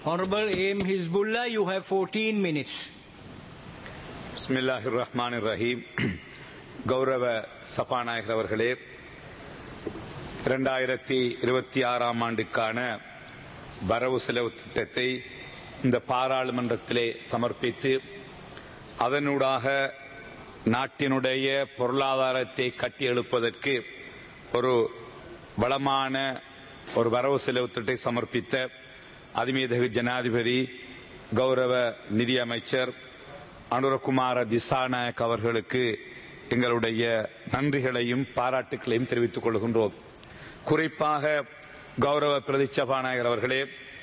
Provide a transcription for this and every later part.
Honorable Aim Hizbullah, you have 14 minutes. பிஸ்மில்லாஹிர் ரஹ்மானிர் ரஹீம் கௌரவ சபாநாயகர் அவர்களே இரண்டாயிரத்தி இருபத்தி ஆறாம் ஆண்டுக்கான வரவு செலவு திட்டத்தை இந்த பாராளுமன்றத்திலே சமர்ப்பித்து அதனூடாக நாட்டினுடைய பொருளாதாரத்தை கட்டியெழுப்பதற்கு ஒரு வளமான ஒரு வரவு செலவு திட்டத்தை சமர்ப்பித்த அதிமீதகு ஜனாதிபதி கௌரவ நிதியமைச்சர் அனுரகுமார திசாநாயக் அவர்களுக்கு எங்களுடைய நன்றிகளையும் பாராட்டுகளையும் தெரிவித்துக் கொள்கின்றோம் குறிப்பாக கௌரவ பிரதி சபாநாயகர் அவர்களே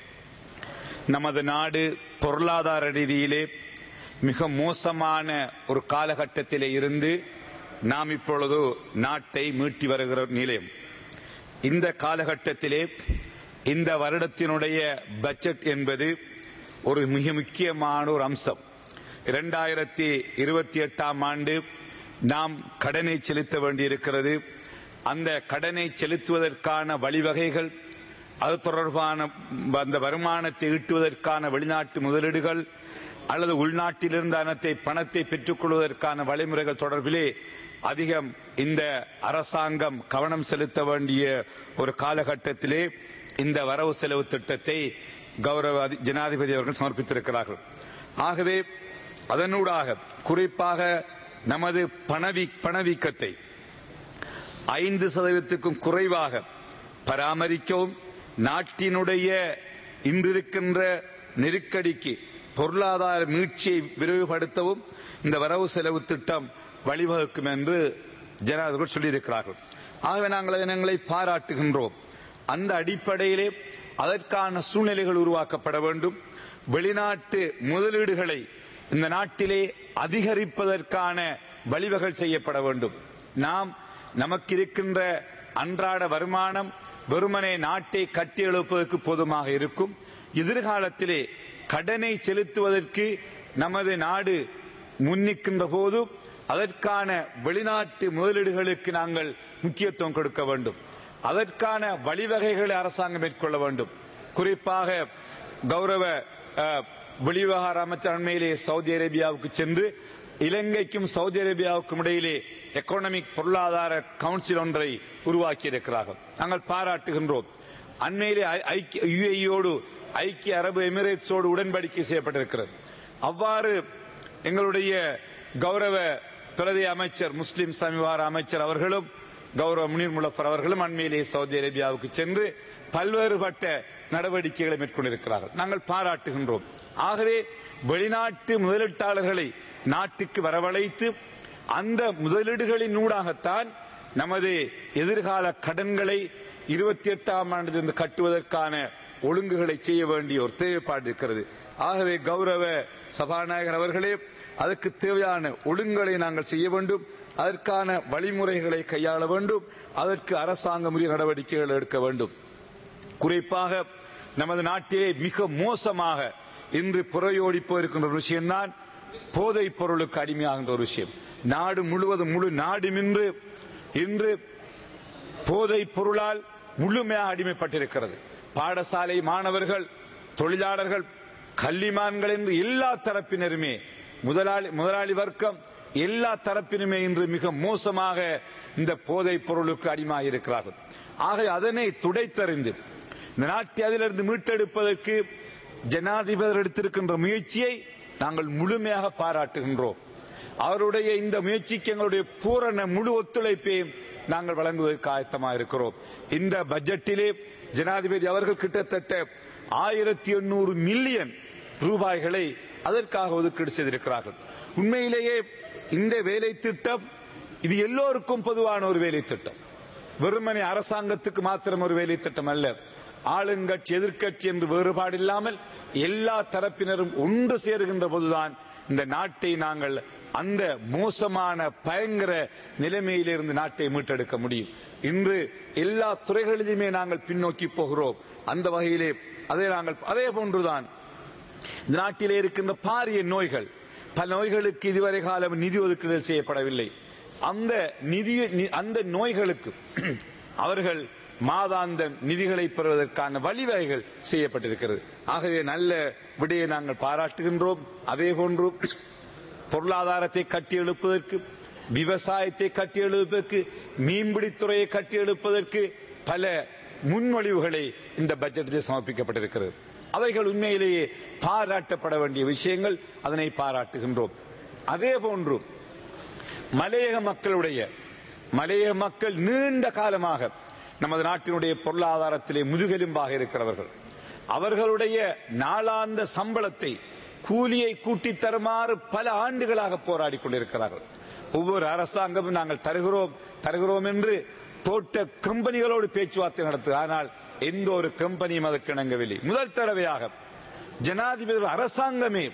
நமது நாடு பொருளாதார ரீதியிலே மிக மோசமான ஒரு காலகட்டத்திலே இருந்து நாம் இப்பொழுது நாட்டை மீட்டி வருகிற நிலையம் இந்த காலகட்டத்திலே இந்த வருடத்தினுடைய பட்ஜெட் என்பது ஒரு மிக முக்கியமான ஒரு அம்சம் இரண்டாயிரத்தி இருபத்தி எட்டாம் ஆண்டு நாம் கடனை செலுத்த வேண்டியிருக்கிறது அந்த கடனை செலுத்துவதற்கான வழிவகைகள் அது தொடர்பான அந்த வருமானத்தை ஈட்டுவதற்கான வெளிநாட்டு முதலீடுகள் அல்லது உள்நாட்டிலிருந்து அனத்தை பணத்தை பெற்றுக் கொள்வதற்கான வழிமுறைகள் தொடர்பிலே அதிகம் இந்த அரசாங்கம் கவனம் செலுத்த வேண்டிய ஒரு காலகட்டத்திலே இந்த வரவு செலவு திட்டத்தை கௌரவ அதி- ஜனாதிபதி அவர்கள் சமர்ப்பித்திருக்கிறார்கள் ஆகவே அதனூடாக குறிப்பாக நமது பணவீ பணவீக்கத்தை ஐந்து சதவீதத்துக்கும் குறைவாக பராமரிக்கவும் நாட்டினுடைய இன்றிருக்கின்ற நெருக்கடிக்கு பொருளாதார மீட்சியை விரிவுபடுத்தவும் இந்த வரவு செலவு திட்டம் வழிவகுக்கும் என்று ஜனாதிபதி சொல்லியிருக்கிறார்கள் ஆகவே நாங்கள் அதனங்களை பாராட்டுகின்றோம் அந்த அடிப்படையிலே அதற்கான சூழ்நிலைகள் உருவாக்கப்பட வேண்டும் வெளிநாட்டு முதலீடுகளை இந்த நாட்டிலே அதிகரிப்பதற்கான வழிவகை செய்யப்பட வேண்டும் நாம் நமக்கு இருக்கின்ற அன்றாட வருமானம் வெறுமனே நாட்டை கட்டியெழுப்பதற்கு போதுமாக இருக்கும் எதிர்காலத்திலே கடனை செலுத்துவதற்கு நமது நாடு முன்னிக்கின்ற போது அதற்கான வெளிநாட்டு முதலீடுகளுக்கு நாங்கள் முக்கியத்துவம் கொடுக்க வேண்டும் அதற்கான வழிவகைகளை அரசாங்கம் மேற்கொள்ள வேண்டும் குறிப்பாக கௌரவ அஹ், வெளிவிவகார அமைச்சர் அண்மையிலே சவுதி அரேபியாவுக்கு சென்று இலங்கைக்கும் சவுதி அரேபியாவுக்கும் இடையிலே எக்கனாமிக் பொருளாதார கவுன்சில் ஒன்றை உருவாக்கி இருக்கிறார்கள் நாங்கள் பாராட்டுகின்றோம் அண்மையிலே ஐ- ஐக்கிய யுஏஇயோடு ஐக்கிய அரபு எமிரேட்ஸோடு உடன்படிக்கை செய்யப்பட்டிருக்கிறது அவ்வாறு எங்களுடைய கௌரவ பிரதி அமைச்சர் முஸ்லிம் சமீவார அமைச்சர் அவர்களும் கௌரவ முனீர் முலஃபர் அவர்களும் அண்மையிலே சவுதி அரேபியாவுக்கு சென்று பல்வேறுபட்ட நடவடிக்கைகளை மேற்கொண்டிருக்கிறார்கள் நாங்கள் பாராட்டுகின்றோம் ஆகவே வெளிநாட்டு முதலீட்டாளர்களை நாட்டுக்கு வரவழைத்து அந்த முதலீடுகளின் ஊடாகத்தான் நமது எதிர்கால கடன்களை இருபத்தி எட்டாம் ஆண்டிலிருந்து கட்டுவதற்கான ஒழுங்குகளை செய்ய வேண்டிய ஒரு தேவைப்பாடு இருக்கிறது ஆகவே கௌரவ சபாநாயகர் அவர்களே அதற்கு தேவையான ஒழுங்குகளை நாங்கள் செய்ய வேண்டும் அதற்கான வழிமுறைகளை கையாள வேண்டும் அதற்கு அரசாங்கம் உரிய நடவடிக்கைகள் எடுக்க வேண்டும் குறிப்பாக நமது நாட்டிலே மிக மோசமாக இன்று புறையோடி போயிருக்கின்ற ஒரு விஷயம்தான் போதைப் பொருளுக்கு அடிமையாகின்ற ஒரு விஷயம் நாடு முழுவதும் முழு நாடும் இன்று இன்று போதைப் பொருளால் முழுமையாக அடிமைப்பட்டிருக்கிறது பாடசாலை மாணவர்கள் தொழிலாளர்கள் கல்லிமான்கள் என்று எல்லா தரப்பினருமே முதலாளி முதலாளி வர்க்கம் எல்லா தரப்பினுமே இன்று மிக மோசமாக இந்த போதைப் பொருளுக்கு அடிமையாக இருக்கிறார்கள் ஆக அதனை துடைத்தறிந்து இந்த நாட்டை அதிலிருந்து மீட்டெடுப்பதற்கு ஜனாதிபதி எடுத்திருக்கின்ற முயற்சியை நாங்கள் முழுமையாக பாராட்டுகின்றோம் அவருடைய இந்த முயற்சிக்கு எங்களுடைய பூரண முழு ஒத்துழைப்பையும் நாங்கள் வழங்குவதற்கு ஆயத்தமாக இருக்கிறோம் இந்த பட்ஜெட்டிலே ஜனாதிபதி அவர்கள் கிட்டத்தட்ட ஆயிரத்தி எண்ணூறு மில்லியன் ரூபாய்களை அதற்காக ஒதுக்கீடு செய்திருக்கிறார்கள் உண்மையிலேயே இந்த வேலை திட்டம் இது எல்லோருக்கும் பொதுவான ஒரு வேலை திட்டம் வெறுமனே அரசாங்கத்துக்கு மாத்திரம் ஒரு வேலை திட்டம் அல்ல ஆளுங்கட்சி எதிர்க்கட்சி என்று வேறுபாடு இல்லாமல் எல்லா தரப்பினரும் ஒன்று சேருகின்ற போதுதான் இந்த நாட்டை நாங்கள் அந்த மோசமான பயங்கர நிலைமையிலிருந்து நாட்டை மீட்டெடுக்க முடியும் இன்று எல்லா துறைகளிலுமே நாங்கள் பின்னோக்கி போகிறோம் அந்த வகையிலே அதை நாங்கள் அதே போன்றுதான் இந்த நாட்டிலே இருக்கின்ற பாரிய நோய்கள் பல நோய்களுக்கு இதுவரை காலம் நிதி ஒதுக்கீடு செய்யப்படவில்லை அந்த நிதி நி- அந்த நோய்களுக்கு அவர்கள் மாதாந்த நிதிகளை பெறுவதற்கான வழிவகைகள் செய்யப்பட்டிருக்கிறது ஆகவே நல்ல விடையை நாங்கள் பாராட்டுகின்றோம் அதே போன்று பொருளாதாரத்தை கட்டி எழுப்பதற்கு விவசாயத்தை கட்டி எழுப்பதற்கு மீன்பிடித்துறையை கட்டி எழுப்பதற்கு பல முன்மொழிவுகளை இந்த பட்ஜெட்டில் சமர்ப்பிக்கப்பட்டிருக்கிறது அவைகள் உண்மையிலேயே பாராட்டப்பட வேண்டிய விஷயங்கள் அதனை பாராட்டுகின்றோம் அதே போன்று மலையக மக்களுடைய மலையக மக்கள் நீண்ட காலமாக நமது நாட்டினுடைய பொருளாதாரத்திலே முதுகெலும்பாக இருக்கிறவர்கள் அவர்களுடைய நாளாந்த சம்பளத்தை கூலியை கூட்டி தருமாறு பல ஆண்டுகளாக போராடி கொண்டிருக்கிறார்கள் ஒவ்வொரு அரசாங்கமும் நாங்கள் தருகிறோம் தருகிறோம் என்று தோட்ட கம்பெனிகளோடு பேச்சுவார்த்தை நடத்து ஆனால் எந்த ஒரு கம்பெனியும் அதற்கு இணங்கவில்லை முதல் தடவையாக ஜனாதிபதி அரசாங்கமே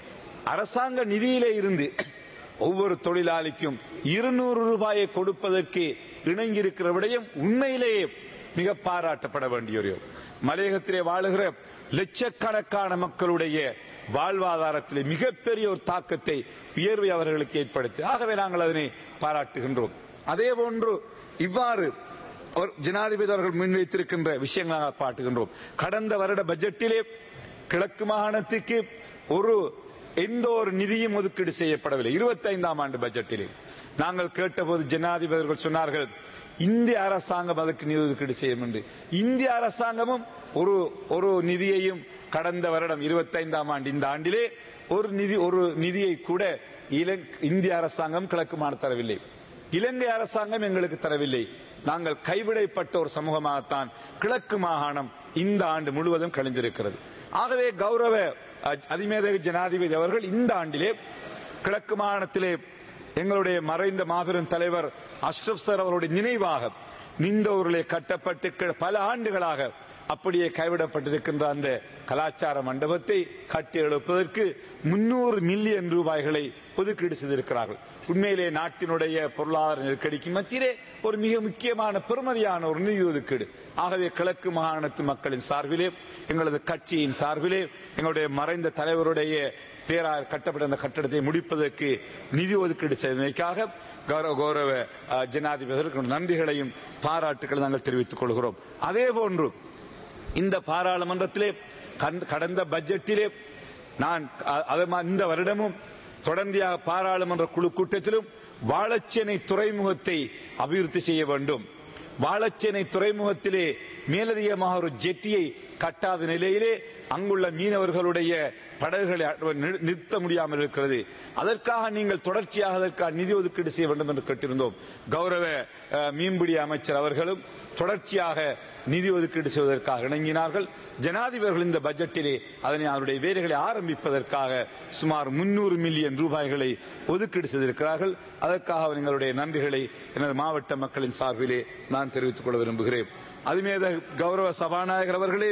அரசாங்க நிதியிலே இருந்து ஒவ்வொரு தொழிலாளிக்கும் இருநூறு ரூபாயை கொடுப்பதற்கு இணங்கியிருக்கிற விடயம் உண்மையிலேயே மிக பாராட்டப்பட வேண்டிய ஒரு மலையகத்திலே வாழுகிற லட்சக்கணக்கான மக்களுடைய வாழ்வாதாரத்திலே மிகப்பெரிய ஒரு தாக்கத்தை உயர்வை அவர்களுக்கு ஏற்படுத்தி ஆகவே நாங்கள் அதனை பாராட்டுகின்றோம் அதே போன்று இவ்வாறு அவர் ஜனாதிபதி அவர்கள் முன்வைத்திருக்கின்ற விஷயங்களை நாங்கள் பாட்டுகின்றோம் கடந்த வருட பட்ஜெட்டிலே கிழக்கு மாகாணத்துக்கு ஒரு எந்த ஒரு நிதியும் ஒதுக்கீடு செய்யப்படவில்லை இருபத்தி ஐந்தாம் ஆண்டு பட்ஜெட்டிலே நாங்கள் கேட்டபோது ஜனாதிபதி அவர்கள் சொன்னார்கள் இந்திய அரசாங்கம் அதற்கு நிதி ஒதுக்கீடு செய்யும் என்று இந்திய அரசாங்கமும் ஒரு ஒரு நிதியையும் கடந்த வருடம் இருபத்தி ஐந்தாம் ஆண்டு இந்த ஆண்டிலே ஒரு நிதி ஒரு நிதியை கூட இலங்- இந்திய அரசாங்கம் கிழக்கு மாநில தரவில்லை இலங்கை அரசாங்கம் எங்களுக்கு தரவில்லை நாங்கள் கைவிடப்பட்ட ஒரு சமூகமாகத்தான் கிழக்கு மாகாணம் இந்த ஆண்டு முழுவதும் கழிந்திருக்கிறது ஆகவே கௌரவ அஹ், அதிமேதக ஜனாதிபதி அவர்கள் இந்த ஆண்டிலே கிழக்கு மாகாணத்திலே எங்களுடைய மறைந்த மாபெரும் தலைவர் அஷ்ரப் சார் அவருடைய நினைவாக நிந்தவர்களே கட்டப்பட்டு க- பல ஆண்டுகளாக அப்படியே கைவிடப்பட்டிருக்கின்ற அந்த கலாச்சார மண்டபத்தை கட்டி எழுப்பதற்கு முன்னூறு மில்லியன் ரூபாய்களை ஒதுக்கீடு செய்திருக்கிறார்கள் உண்மையிலே நாட்டினுடைய பொருளாதார நெருக்கடிக்கு மத்தியிலே ஒரு மிக முக்கியமான பெருமதியான ஒரு நிதி ஒதுக்கீடு ஆகவே கிழக்கு மாகாணத்து மக்களின் சார்பிலே எங்களது கட்சியின் சார்பிலே எங்களுடைய மறைந்த தலைவருடைய பேரால் கட்டப்பட்ட அந்த கட்டடத்தை முடிப்பதற்கு நிதி ஒதுக்கீடு செய்தமைக்காக கௌரவ கௌரவ அஹ், ஜனாதிபதி அவர்களுக்கு நன்றிகளையும் பாராட்டுகளை நாங்கள் தெரிவித்துக் கொள்கிறோம் அதே போன்று இந்த பாராளுமன்றத்திலே கந்த- கடந்த பட்ஜெட்டிலே நான் அ- அது மா- இந்த வருடமும் தொடர்ந்தியாக பாராளுமன்ற குழு கூட்டத்திலும் வாழச்சேனை துறைமுகத்தை அபிவிருத்தி செய்ய வேண்டும் வாழச்சேனை துறைமுகத்திலே மேலதிகமாக ஒரு ஜெட்டியை கட்டாத நிலையிலே அங்குள்ள மீனவர்களுடைய படகுகளை அ- நி- நிறுத்த முடியாமல் இருக்கிறது அதற்காக நீங்கள் தொடர்ச்சியாக அதற்காக நிதி ஒதுக்கீடு செய்ய வேண்டும் என்று கேட்டிருந்தோம் கௌரவ அஹ், மீன்பிடி அமைச்சர் அவர்களும் தொடர்ச்சியாக நிதி ஒதுக்கீடு செய்வதற்காக இணங்கினார்கள் ஜனாதிபதிகள் இந்த பட்ஜெட்டிலே அதனை அவருடைய வேலைகளை ஆரம்பிப்பதற்காக சுமார் முன்னூறு மில்லியன் ரூபாய்களை ஒதுக்கீடு செய்திருக்கிறார்கள் அதற்காக எங்களுடைய நன்றிகளை எனது மாவட்ட மக்களின் சார்பிலே நான் தெரிவித்துக் கொள்ள விரும்புகிறேன் அதுமேத கௌரவ சபாநாயகர் அவர்களே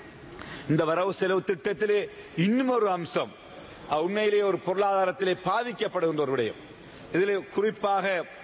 இந்த வரவு செலவு திட்டத்திலே இன்னும் ஒரு அம்சம் அஹ், உண்மையிலே ஒரு பொருளாதாரத்திலே பாதிக்கப்படுகின்ற ஒரு விடயம் இதிலே குறிப்பாக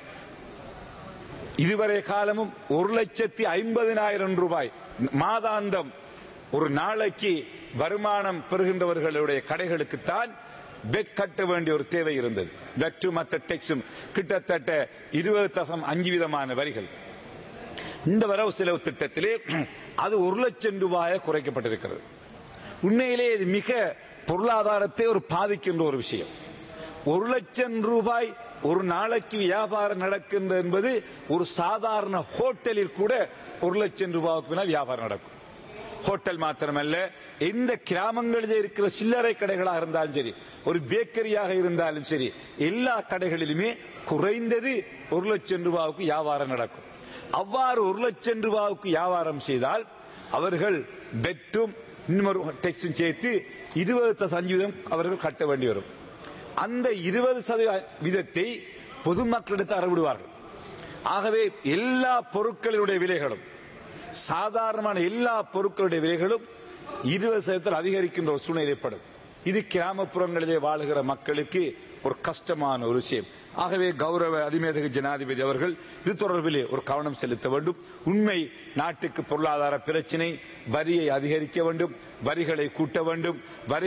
இதுவரை காலமும் ஒரு லட்சத்தி ஐம்பதினாயிரம் ரூபாய் மாதாந்தம் ஒரு நாளைக்கு வருமானம் பெறுகின்றவர்களுடைய கடைகளுக்குத்தான் பெட் கட்ட வேண்டிய ஒரு தேவை இருந்தது வெட்டு மற்ற டெக்ஸும் கிட்டத்தட்ட இருபது தசம் அஞ்சு விதமான வரிகள் இந்த வரவு செலவு திட்டத்திலே அது ஒரு லட்சம் ரூபாய குறைக்கப்பட்டிருக்கிறது உண்மையிலே இது மிக பொருளாதாரத்தை ஒரு பாதிக்கின்ற ஒரு விஷயம் ஒரு லட்சம் ரூபாய் ஒரு நாளைக்கு வியாபாரம் நடக்கின்றது என்பது ஒரு சாதாரண ஹோட்டலில் கூட ஒரு லட்சம் ரூபாய்க்கு மேல வியாபாரம் நடக்கும் ஹோட்டல் மாத்திரமல்ல எந்த கிராமங்களில் இருக்கிற சில்லறை கடைகளாக இருந்தாலும் சரி ஒரு பேக்கரியாக இருந்தாலும் சரி எல்லா கடைகளிலுமே குறைந்தது ஒரு லட்சம் ரூபாவுக்கு வியாபாரம் நடக்கும் அவ்வாறு ஒரு லட்சம் ரூபாவுக்கு வியாபாரம் செய்தால் அவர்கள் பெட்டும் இன்னொரு டெக்ஸும் சேர்த்து இருபது சதவீதம் அவர்கள் கட்ட வேண்டி வரும் அந்த இருபது சதவீதத்தை பொதுமக்களிடத்து அறவிடுவார்கள் ஆகவே எல்லா பொருட்களினுடைய விலைகளும் சாதாரணமான எல்லா பொருட்களுடைய விலைகளும் இருபது சதவீதத்தில் அதிகரிக்கின்ற ஒரு சூழ்நிலை ஏற்படும் இது கிராமப்புறங்களிலே வாழுகிற மக்களுக்கு ஒரு கஷ்டமான ஒரு விஷயம் ஆகவே கௌரவ அதிமேதக ஜனாதிபதி அவர்கள் இது தொடர்பிலே ஒரு கவனம் செலுத்த வேண்டும் உண்மை நாட்டுக்கு பொருளாதார பிரச்சினை வரியை அதிகரிக்க வேண்டும் வரிகளை கூட்ட வேண்டும்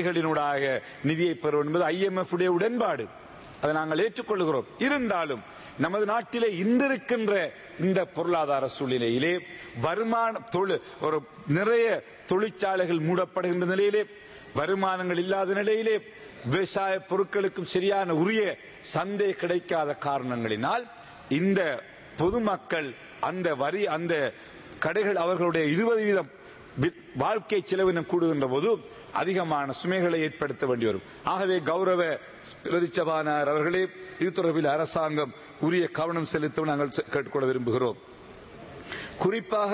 வரிகளினூடாக நிதியை பெற வேண்டும் என்பது IMF உடைய உடன்பாடு அதை நாங்கள் ஏற்றுக்கொள்கிறோம் இருந்தாலும் நமது நாட்டிலே இன்றிருக்கின்ற இந்த பொருளாதார சூழ்நிலையிலே வருமான தொழில் ஒரு நிறைய தொழிற்சாலைகள் மூடப்படுகின்ற நிலையிலே வருமானங்கள் இல்லாத நிலையிலே விவசாய பொருட்களுக்கும் சரியான உரிய சந்தை கிடைக்காத காரணங்களினால் இந்த பொதுமக்கள் அந்த வரி அந்த கடைகள் அவர்களுடைய இருபது வீதம் வி- வாழ்க்கை செலவினம் கூடுகின்ற போது அதிகமான சுமைகளை ஏற்படுத்த வேண்டி வரும் ஆகவே கௌரவ பிரதிச்சபானார் அவர்களே இது தொடர்பில் அரசாங்கம் உரிய கவனம் செலுத்த நாங்கள் செ- கேட்டுக்கொள்ள விரும்புகிறோம் குறிப்பாக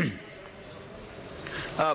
அஹ்,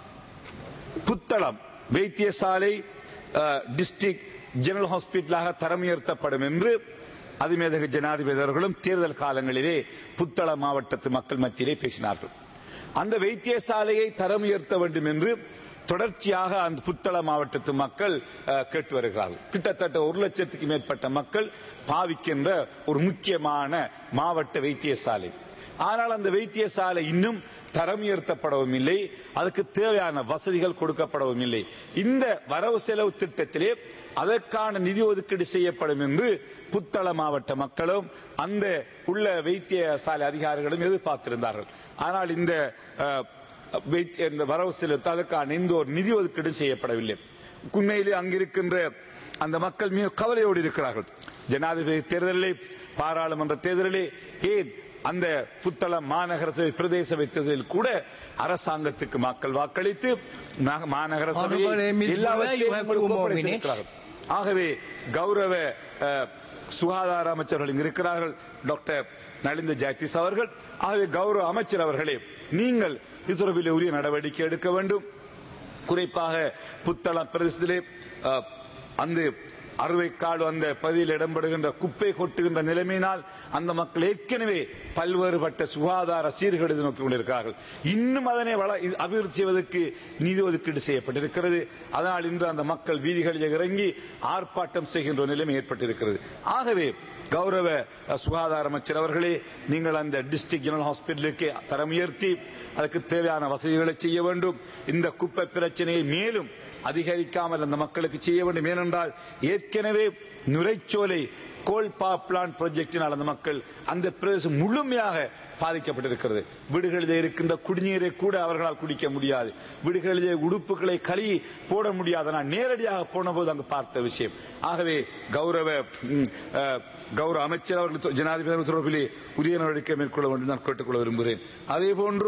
புத்தளம் வைத்தியசாலை டிஸ்ட்ரிக்ட் ஜெனரல் ஹாஸ்பிட்டலாக தரம் உயர்த்தப்படும் என்று அதிமேதக ஜனாதிபதி அவர்களும் தேர்தல் காலங்களிலே புத்தள மாவட்டத்து மக்கள் மத்தியிலே பேசினார்கள் அந்த வைத்தியசாலையை தரம் உயர்த்த வேண்டும் என்று தொடர்ச்சியாக அந்த புத்தள மாவட்டத்து மக்கள் அஹ், கேட்டு வருகிறார்கள் கிட்டத்தட்ட ஒரு லட்சத்துக்கு மேற்பட்ட மக்கள் பாவிக்கின்ற ஒரு முக்கியமான மாவட்ட வைத்தியசாலை ஆனால் அந்த வைத்தியசாலை இன்னும் தரம் உயர்த்தப்படவும் இல்லை அதுக்கு தேவையான வசதிகள் கொடுக்கப்படவும் இல்லை இந்த வரவு செலவு திட்டத்திலே அதற்கான நிதி ஒதுக்கீடு செய்யப்படும் என்று புத்தள மாவட்ட மக்களும் அந்த உள்ள வைத்தியசாலை அதிகாரிகளும் எதிர்பார்த்திருந்தார்கள் ஆனால் இந்த அஹ், வைத்திய- இந்த வரவு செலுத்த அதற்கான எந்த ஒரு நிதி ஒதுக்கீடு செய்யப்படவில்லை உண்மையிலே அங்கிருக்கின்ற அந்த மக்கள் மிக கவலையோடு இருக்கிறார்கள் ஜனாதிபதி தேர்தலிலே பாராளுமன்ற தேர்தலிலே ஏன் அந்த புத்தளம் மாநகர சபை பிரதேச சபை தேர்தலில் கூட அரசாங்கத்துக்கு மக்கள் வாக்களித்து மா- மாநகர சபையை Honorable Ms. Mullah, you எல்லாவற்றையும் have உங்களுக்கு two more ஒப்படைத்திருக்கிறார்கள். ஆகவே கௌரவ அஹ், சுகாதார அமைச்சர்கள் இங்கு இருக்கிறார்கள் டாக்டர் நலிந்த ஜாக்திஸ் அவர்கள் ஆகவே கௌரவ அமைச்சர் அவர்களே நீங்கள் இது தொடர்பில் உரிய நடவடிக்கை எடுக்க வேண்டும் குறிப்பாக புத்தளம் பிரதேசத்திலே அஹ், அந்த அறுவைக்காடு அந்த பகுதியில் இடம்பெறுகின்ற குப்பை கொட்டுகின்ற நிலைமையினால் அந்த மக்கள் ஏற்கனவே பல்வேறுபட்ட சுகாதார சீர்கேடு நோக்கி கொண்டிருக்கிறார்கள் இன்னும் அதனை வள இது அபிவிருத்தி செய்வதற்கு நிதி ஒதுக்கீடு செய்யப்பட்டிருக்கிறது அதனால் இன்று அந்த மக்கள் வீதிகளில் இறங்கி ஆர்ப்பாட்டம் செய்கின்ற நிலைமை ஏற்பட்டிருக்கிறது ஆகவே கௌரவ அஹ், சுகாதார அமைச்சர் அவர்களே நீங்கள் அந்த டிஸ்ட்ரிக்ட் ஜெனரல் ஹாஸ்பிட்டலுக்கு தரம் உயர்த்தி அதுக்கு தேவையான வசதிகளை செய்ய வேண்டும் இந்த குப்பை பிரச்சனையை மேலும் அதிகரிக்காமல் அந்த மக்களுக்கு செய்ய வேண்டும் ஏனென்றால் ஏற்கனவே நுரைச்சோலை கோல் பா பிளான் ப்ராஜெக்டினால் அந்த மக்கள் அந்த பிரதேசம் முழுமையாக பாதிக்கப்பட்டிருக்கிறது வீடுகளிலே இருக்கின்ற குடிநீரை கூட அவர்களால் குடிக்க முடியாது வீடுகளிலே உடுப்புகளை கழுவி போட முடியாது நான் நேரடியாக போன போது அங்கு பார்த்த விஷயம் ஆகவே கௌரவ ம், அஹ், கௌரவ அமைச்சர் அவர்கள் தொ- ஜனாதிபதி அவர்கள் தொடர்பிலே உரிய நடவடிக்கை மேற்கொள்ள வேண்டும் நான் கேட்டுக்கொள்ள விரும்புகிறேன் அதே போன்று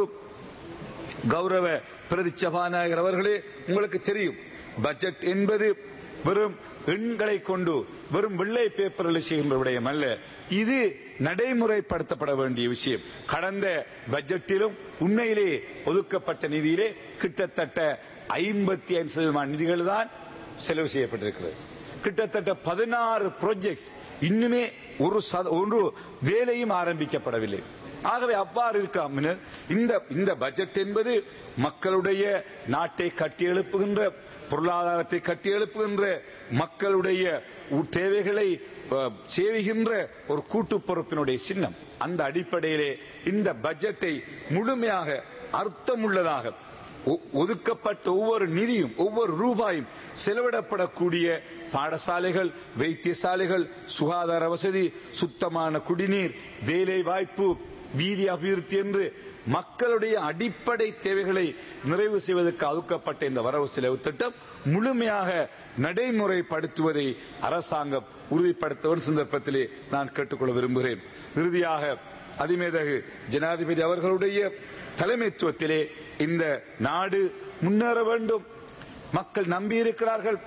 கௌரவ பிரதி சபாநாயகர் அவர்களே உங்களுக்கு தெரியும் பட்ஜெட் என்பது வெறும் எண்களை கொண்டு வெறும் வெள்ளை பேப்பரில் செய்கின்ற விடயம் அல்ல இது நடைமுறைப்படுத்தப்பட வேண்டிய விஷயம் கடந்த பட்ஜெட்டிலும் உண்மையிலே ஒதுக்கப்பட்ட நிதியிலே கிட்டத்தட்ட ஐம்பத்தி ஐந்து சதவீதமான நிதிகள் தான் செலவு செய்யப்பட்டிருக்கிறது கிட்டத்தட்ட பதினாறு ப்ராஜெக்ட்ஸ் இன்னுமே ஒரு சத- ஒரு வேலையும் ஆரம்பிக்கப்படவில்லை ஆகவே அவ்வாறு இருக்காமல் இந்த இந்த பட்ஜெட் என்பது மக்களுடைய நாட்டை கட்டியெழுப்புகின்ற பொருளாதாரத்தை கட்டியெழுப்புகின்ற மக்களுடைய உ- தேவைகளை அஹ், சேவிகின்ற ஒரு கூட்டு பொறுப்பினுடைய சின்னம் அந்த அடிப்படையிலே இந்த பட்ஜெட்டை முழுமையாக அர்த்தமுள்ளதாக ஒ- ஒதுக்கப்பட்ட ஒவ்வொரு நிதியும் ஒவ்வொரு ரூபாயும் செலவிடப்படக்கூடிய பாடசாலைகள் வைத்தியசாலைகள் சுகாதார வசதி சுத்தமான குடிநீர் வேலை வாய்ப்பு வீதி அபிவிருத்தி என்று மக்களுடைய அடிப்படை தேவைகளை நிறைவு செய்வதற்கு ஒதுக்கப்பட்ட இந்த வரவு செலவு திட்டம் முழுமையாக நடைமுறைப்படுத்துவதை அரசாங்கம் உறுதிப்படுத்த வேண்டும் சந்தர்ப்பத்திலே நான் கேட்டுக்கொள்ள விரும்புகிறேன் இறுதியாக அதிமேதகு ஜனாதிபதி அவர்களுடைய தலைமைத்துவத்திலே இந்த நாடு முன்னேற வேண்டும் மக்கள் நம்பியிருக்கிறார்கள்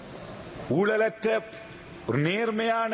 ஊழலற்ற ஒரு நேர்மையான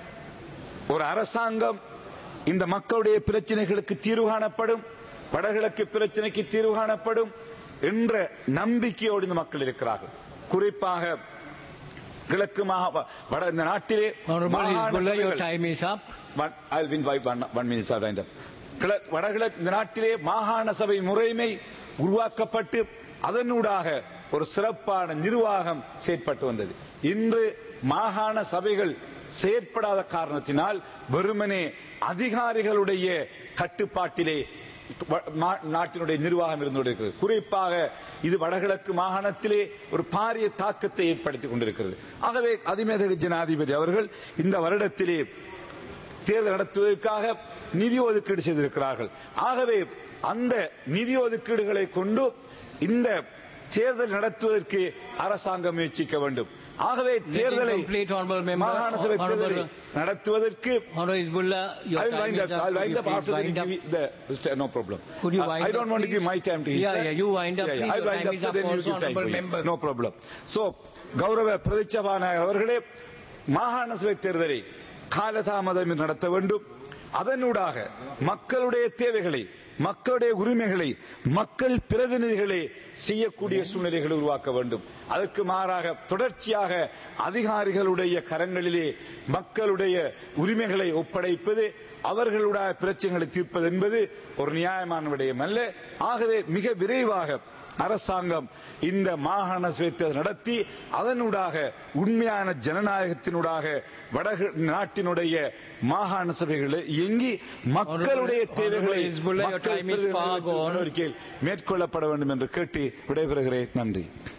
ஒரு அரசாங்கம் இந்த மக்களுடைய பிரச்சனைகளுக்கு தீர்வு காணப்படும் வடகிழக்கு பிரச்சனைக்கு தீர்வு காணப்படும் என்ற நம்பிக்கையோடு இந்த மக்கள் இருக்கிறார்கள் குறிப்பாக கிழக்கு மா- வட இந்த நாட்டிலே Honorable மாகாண Hezbollah, your சபைகள் time is up. One, I'll win by one, one minute, sir, wind up. கிழ- வடகிழக்கு இந்த நாட்டிலே மாகாண சபை முறைமை உருவாக்கப்பட்டு அதனூடாக ஒரு சிறப்பான நிர்வாகம் செயற்பட்டு வந்தது இன்று மாகாண சபைகள் செயற்படாத காரணத்தினால் வெறுமனே அதிகாரிகளுடைய கட்டுப்பாட்டிலே வ- மா- நாட்டினுடைய நிர்வாகம் இருந்து கொண்டிருக்கிறது குறிப்பாக இது வடகிழக்கு மாகாணத்திலே ஒரு பாரிய தாக்கத்தை ஏற்படுத்திக் கொண்டிருக்கிறது ஆகவே அதிமேதகு ஜனாதிபதி அவர்கள் இந்த வருடத்திலே தேர்தல் நடத்துவதற்காக நிதி ஒதுக்கீடு செய்திருக்கிறார்கள் ஆகவே அந்த நிதி ஒதுக்கீடுகளை கொண்டு இந்த தேர்தல் நடத்துவதற்கு அரசாங்கம் முயற்சிக்க வேண்டும் ஆகவே தேர்தலை complete, honourable member. மாகாண சபை தேர்தலை Honourable- நடத்துவதற்கு Honorable Hezbollah, your I will time wind is up. up. I'll Could wind you up please after wind the, up? give the, Mr. no problem. Could you I- wind I up, don't want to give please? my time to him. Yeah, sir. yeah, you wind up, Yeah, yeah, please. I'll Your wind time up, is so up then you also, give time for honourable him. member. No problem. So, கௌரவ பிரதிச்சபாநாயகர் அவர்களே மாகாண சபை தேர்தலை காலதாமதம் நடத்த வேண்டும் அதனூடாக மக்களுடைய தேவைகளை மக்களுடைய உரிமைகளை மக்கள் பிரதிநிதிகளை செய்யக்கூடிய சூழ்நிலைகளை உருவாக்க வேண்டும் அதற்கு மாறாக தொடர்ச்சியாக அதிகாரிகளுடைய கரங்களிலே மக்களுடைய உரிமைகளை ஒப்படைப்பது அவர்களுடைய பிரச்சனைகளை தீர்ப்பது என்பது ஒரு நியாயமான விடயம் அல்ல ஆகவே மிக விரைவாக அரசாங்கம் இந்த மாகாண சபை தேர்தல் நடத்தி அதனூடாக உண்மையான ஜனநாயகத்தினூடாக வடகு நாட்டினுடைய மாகாண சபைகளை இயங்கி மக்களுடைய Honourable- தேவைகளை Honourable Hezbollah, your மக்கள் time is far பிரதிநிதித்துவ gone. நடவடிக்கையில் மேற்கொள்ளப்பட வேண்டும் என்று கேட்டு விடைபெறுகிறேன் நன்றி